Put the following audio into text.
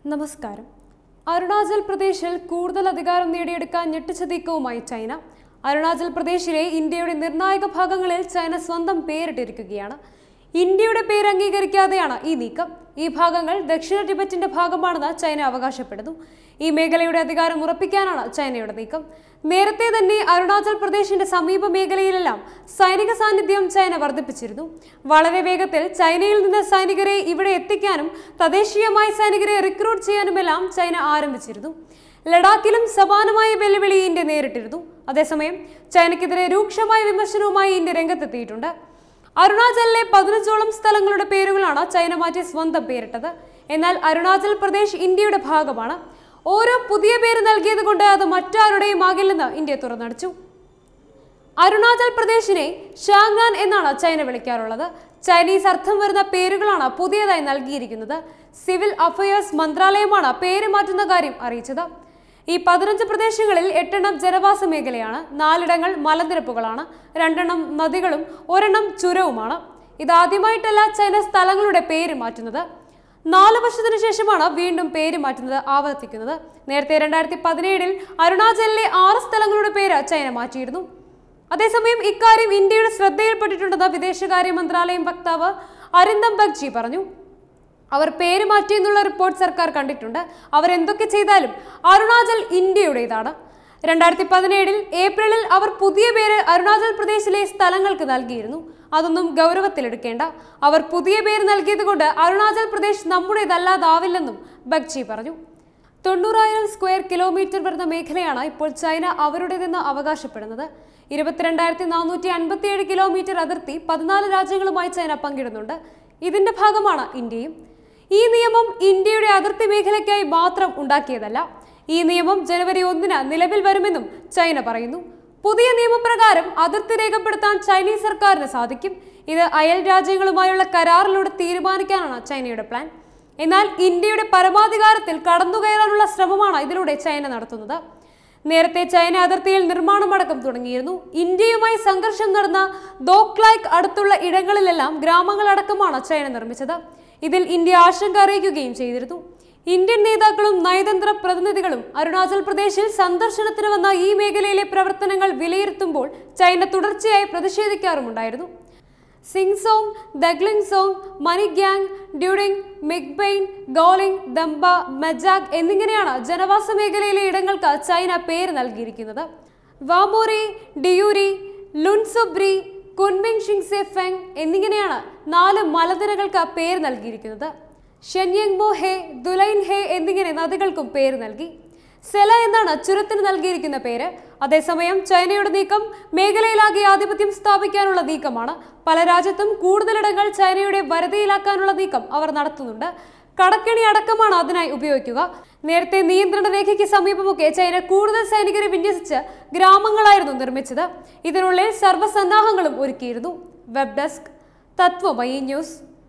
നമസ്കാരം അരുണാചൽ പ്രദേശിൽ കൂടുതൽ അധികാരം നേടിയെടുക്കാൻ ഞെട്ടിച്ച നീക്കവുമായി ചൈന അരുണാചൽ പ്രദേശിലെ ഇന്ത്യയുടെ നിർണായക ഭാഗങ്ങളിൽ ചൈന സ്വന്തം പേരിട്ടിരിക്കുകയാണ് ഇന്ത്യയുടെ പേര് അംഗീകരിക്കാതെയാണ് ഈ നീക്കം ഈ ഭാഗങ്ങൾ ദക്ഷിണ ടിബറ്റിന്റെ ഭാഗമാണെന്ന് ചൈന അവകാശപ്പെടുന്നു ഈ മേഖലയുടെ അധികാരം ഉറപ്പിക്കാനാണ് ചൈനയുടെ നീക്കം നേരത്തെ തന്നെ അരുണാചൽ പ്രദേശിന്റെ സമീപ മേഖലയിലെല്ലാം സൈനിക സാന്നിധ്യം ചൈന വർദ്ധിപ്പിച്ചിരുന്നു വളരെ വേഗത്തിൽ ചൈനയിൽ നിന്ന് സൈനികരെ ഇവിടെ എത്തിക്കാനും തദ്ദേശീയമായ സൈനികരെ റിക്രൂട്ട് ചെയ്യാനുമെല്ലാം ചൈന ആരംഭിച്ചിരുന്നു ലഡാക്കിലും സമാനമായ വെല്ലുവിളി ഇന്ത്യ നേരിട്ടിരുന്നു അതേസമയം ചൈനയ്ക്കെതിരെ രൂക്ഷമായ വിമർശനവുമായി ഇന്ത്യ രംഗത്തെത്തിയിട്ടുണ്ട് അരുണാചലിലെ പതിനഞ്ചോളം സ്ഥലങ്ങളുടെ പേരുകളാണ് ചൈന മാറ്റി സ്വന്തം പേരിട്ടത് എന്നാൽ അരുണാചൽ പ്രദേശ് ഇന്ത്യയുടെ ഭാഗമാണ് ഓരോ പുതിയ പേര് നൽകിയത് കൊണ്ട് അത് മറ്റാരുടെയും ആകില്ലെന്ന് ഇന്ത്യ തുറന്നടിച്ചു അരുണാചൽ പ്രദേശിനെ ഷാങ്നാൻ എന്നാണ് ചൈന വിളിക്കാറുള്ളത് ചൈനീസ് അർത്ഥം വരുന്ന പേരുകളാണ് പുതിയതായി നൽകിയിരിക്കുന്നത് സിവിൽ അഫയേഴ്സ് മന്ത്രാലയമാണ് പേര് മാറ്റുന്ന കാര്യം അറിയിച്ചത് ഈ പതിനഞ്ച് പ്രദേശങ്ങളിൽ എട്ടെണ്ണം ജനവാസ മേഖലയാണ് നാലിടങ്ങൾ മലനിരപ്പുകളാണ് രണ്ടെണ്ണം നദികളും ഒരെണ്ണം ചുരവുമാണ് ഇതാദ്യമായിട്ടല്ല ചൈന സ്ഥലങ്ങളുടെ പേര് മാറ്റുന്നത് നാല് വർഷത്തിനു ശേഷമാണ് വീണ്ടും പേര് മാറ്റുന്നത് ആവർത്തിക്കുന്നത് നേരത്തെ രണ്ടായിരത്തി പതിനേഴിൽ അരുണാചലിലെ ആറ് സ്ഥലങ്ങളുടെ പേര് ചൈന മാറ്റിയിരുന്നു അതേസമയം ഇക്കാര്യം ഇന്ത്യയുടെ ശ്രദ്ധയിൽപ്പെട്ടിട്ടുണ്ടെന്ന് വിദേശകാര്യ മന്ത്രാലയം വക്താവ് അരിന്ദം ബഗ്ജി പറഞ്ഞു അവർ പേര് മാറ്റിയെന്നുള്ള റിപ്പോർട്ട് സർക്കാർ കണ്ടിട്ടുണ്ട് അവർ എന്തൊക്കെ ചെയ്താലും അരുണാചൽ ഇന്ത്യയുടേതാണ് രണ്ടായിരത്തി പതിനേഴിൽ ഏപ്രിലിൽ അവർ പുതിയ പേര് അരുണാചൽ പ്രദേശിലെ സ്ഥലങ്ങൾക്ക് നൽകിയിരുന്നു അതൊന്നും ഗൗരവത്തിലെടുക്കേണ്ട അവർ പുതിയ പേര് നൽകിയത് കൊണ്ട് അരുണാചൽ പ്രദേശ് നമ്മുടേതല്ലാതാവില്ലെന്നും ബഗ്ചി പറഞ്ഞു തൊണ്ണൂറായിരം സ്ക്വയർ കിലോമീറ്റർ വരുന്ന മേഖലയാണ് ഇപ്പോൾ ചൈന അവരുടേതെന്ന് അവകാശപ്പെടുന്നത് ഇരുപത്തിരണ്ടായിരത്തി നാനൂറ്റി അൻപത്തിയേഴ് കിലോമീറ്റർ അതിർത്തി പതിനാല് രാജ്യങ്ങളുമായി ചൈന പങ്കിടുന്നുണ്ട് ഇതിന്റെ ഭാഗമാണ് ഇന്ത്യയും ഈ നിയമം ഇന്ത്യയുടെ അതിർത്തി മേഖലയ്ക്കായി മാത്രം ഉണ്ടാക്കിയതല്ല ഈ നിയമം ജനുവരി ഒന്നിന് നിലവിൽ വരുമെന്നും ചൈന പറയുന്നു പുതിയ നിയമപ്രകാരം അതിർത്തി രേഖപ്പെടുത്താൻ ചൈനീസ് സർക്കാരിന് സാധിക്കും ഇത് അയൽ രാജ്യങ്ങളുമായുള്ള കരാറിലൂടെ തീരുമാനിക്കാനാണ് ചൈനയുടെ പ്ലാൻ എന്നാൽ ഇന്ത്യയുടെ പരമാധികാരത്തിൽ കടന്നുകയറാനുള്ള ശ്രമമാണ് ഇതിലൂടെ ചൈന നടത്തുന്നത് നേരത്തെ ചൈന അതിർത്തിയിൽ നിർമ്മാണമടക്കം തുടങ്ങിയിരുന്നു ഇന്ത്യയുമായി സംഘർഷം നടന്ന ദോക്ലായ്ക്ക് അടുത്തുള്ള ഇടങ്ങളിലെല്ലാം ഗ്രാമങ്ങളടക്കമാണ് ചൈന നിർമ്മിച്ചത് ഇതിൽ ഇന്ത്യ ആശങ്ക അറിയിക്കുകയും ചെയ്തിരുന്നു ഇന്ത്യൻ നേതാക്കളും നയതന്ത്ര പ്രതിനിധികളും അരുണാചൽ പ്രദേശിൽ സന്ദർശനത്തിന് വന്ന ഈ മേഖലയിലെ പ്രവർത്തനങ്ങൾ വിലയിരുത്തുമ്പോൾ ചൈന തുടർച്ചയായി പ്രതിഷേധിക്കാറുമുണ്ടായിരുന്നു സിങ്സോങ് ദഗ്ലിംഗ് സോങ് മണിഗ്യാങ് ഡ്യൂഡിംഗ് മിഗ്ബെയിൻ ഗോളിംഗ് ദംബ മെജാഗ് എന്നിങ്ങനെയാണ് ജനവാസ മേഖലയിലെ ഇടങ്ങൾക്ക് ചൈന പേര് നൽകിയിരിക്കുന്നത് വാമോറി ഡിയൂരി ലുൻസുബ്രി കുൻമിങ് ഷിങ്സെ ഫെങ് എന്നിങ്ങനെയാണ് നാല് മലനിരകൾക്ക് പേര് നൽകിയിരിക്കുന്നത് ഷെൻയങ്മോ ഹെ ദുലൈൻ ഹെ എന്നിങ്ങനെ നദികൾക്കും പേര് നൽകി സെല എന്നാണ് ചുരത്തിന് നൽകിയിരിക്കുന്ന പേര് അതേസമയം ചൈനയുടെ നീക്കം മേഖലയിലാകെ ആധിപത്യം സ്ഥാപിക്കാനുള്ള നീക്കമാണ് പല രാജ്യത്തും കൂടുതലിടങ്ങൾ ചൈനയുടെ വരുതിയിലാക്കാനുള്ള നീക്കം അവർ നടത്തുന്നുണ്ട് കടക്കണി അടക്കമാണ് അതിനായി ഉപയോഗിക്കുക നേരത്തെ നിയന്ത്രണ രേഖയ്ക്ക് സമീപമൊക്കെ ചൈന കൂടുതൽ സൈനികരെ വിന്യസിച്ച് ഗ്രാമങ്ങളായിരുന്നു നിർമ്മിച്ചത് ഇതിനുള്ളിൽ സർവ്വസന്നാഹങ്ങളും ഒരുക്കിയിരുന്നു വെബ് ഡെസ്ക് തത്വമയി ന്യൂസ്